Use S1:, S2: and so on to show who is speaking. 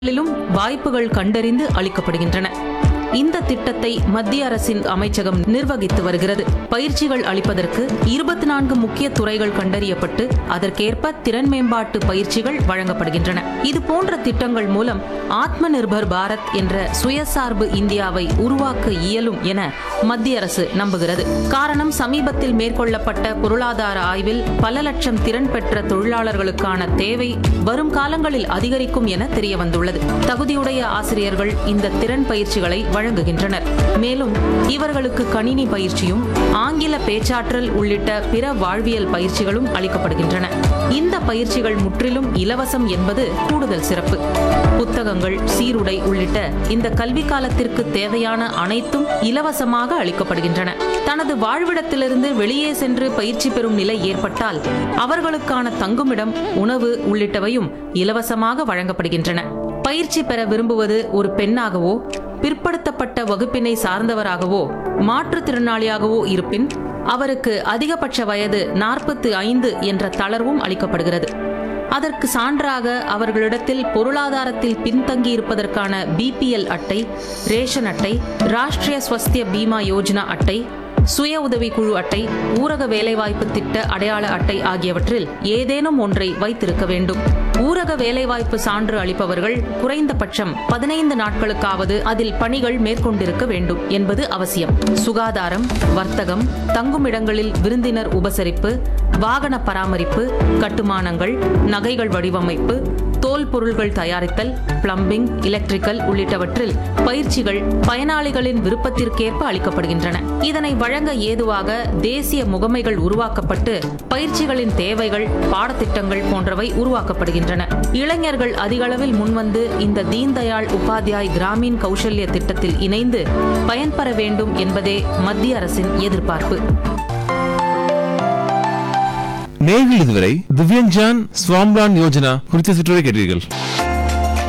S1: ிலும் வாய்ப்புகள் கண்டறிந்து அளிக்கப்படுகின்றன இந்த திட்டத்தை மத்திய அரசின் அமைச்சகம் நிர்வகித்து வருகிறது பயிற்சிகள் அளிப்பதற்கு இருபத்தி நான்கு முக்கிய துறைகள் கண்டறியப்பட்டு அதற்கேற்ப திறன் மேம்பாட்டு பயிற்சிகள் வழங்கப்படுகின்றன இது போன்ற திட்டங்கள் மூலம் ஆத்ம நிர்பர் பாரத் என்ற சுயசார்பு இந்தியாவை உருவாக்க இயலும் என மத்திய அரசு நம்புகிறது காரணம் சமீபத்தில் மேற்கொள்ளப்பட்ட பொருளாதார ஆய்வில் பல லட்சம் திறன் பெற்ற தொழிலாளர்களுக்கான தேவை வரும் காலங்களில் அதிகரிக்கும் என தெரிய வந்துள்ளது தகுதியுடைய ஆசிரியர்கள் இந்த திறன் பயிற்சிகளை வழங்குகின்றனர் மேலும் இவர்களுக்கு கணினி பயிற்சியும் ஆங்கில பேச்சாற்றல் உள்ளிட்ட பிற வாழ்வியல் பயிற்சிகளும் அளிக்கப்படுகின்றன இந்த பயிற்சிகள் முற்றிலும் இலவசம் என்பது கூடுதல் சிறப்பு புத்தகங்கள் சீருடை உள்ளிட்ட இந்த கல்வி காலத்திற்கு தேவையான அனைத்தும் இலவசமாக அளிக்கப்படுகின்றன தனது வாழ்விடத்திலிருந்து வெளியே சென்று பயிற்சி பெறும் நிலை ஏற்பட்டால் அவர்களுக்கான தங்குமிடம் உணவு உள்ளிட்டவையும் இலவசமாக வழங்கப்படுகின்றன பயிற்சி பெற விரும்புவது ஒரு பெண்ணாகவோ பிற்படுத்தப்பட்ட வகுப்பினை சார்ந்தவராகவோ மாற்றுத்திறனாளியாகவோ இருப்பின் அவருக்கு அதிகபட்ச வயது நாற்பத்து ஐந்து என்ற தளர்வும் அளிக்கப்படுகிறது அதற்கு சான்றாக அவர்களிடத்தில் பொருளாதாரத்தில் பின்தங்கியிருப்பதற்கான பிபிஎல் அட்டை ரேஷன் அட்டை ராஷ்டிரிய ஸ்வஸ்திய பீமா யோஜனா அட்டை சுய உதவிக்குழு அட்டை ஊரக வேலைவாய்ப்பு திட்ட அடையாள அட்டை ஆகியவற்றில் ஏதேனும் ஒன்றை வைத்திருக்க வேண்டும் ஊரக வேலைவாய்ப்பு சான்று அளிப்பவர்கள் குறைந்தபட்சம் பதினைந்து நாட்களுக்காவது அதில் பணிகள் மேற்கொண்டிருக்க வேண்டும் என்பது அவசியம் சுகாதாரம் வர்த்தகம் தங்குமிடங்களில் விருந்தினர் உபசரிப்பு வாகன பராமரிப்பு கட்டுமானங்கள் நகைகள் வடிவமைப்பு தோல் பொருள்கள் தயாரித்தல் பிளம்பிங் எலக்ட்ரிக்கல் உள்ளிட்டவற்றில் பயிற்சிகள் பயனாளிகளின் விருப்பத்திற்கேற்ப அளிக்கப்படுகின்றன இதனை வழங்க ஏதுவாக தேசிய முகமைகள் உருவாக்கப்பட்டு பயிற்சிகளின் தேவைகள் பாடத்திட்டங்கள் போன்றவை உருவாக்கப்படுகின்றன இளைஞர்கள் அதிகளவில் முன்வந்து இந்த தீன்தயாள் உபாத்யாய் கிராமீன் கௌசல்ய திட்டத்தில் இணைந்து பயன்பெற வேண்டும் என்பதே மத்திய அரசின் எதிர்பார்ப்பு
S2: நேர்கள் இதுவரை திவ்யஞ்சான் ஸ்வாம்லான் யோஜனா குறித்த சுற்றுரை கேட்டீர்கள்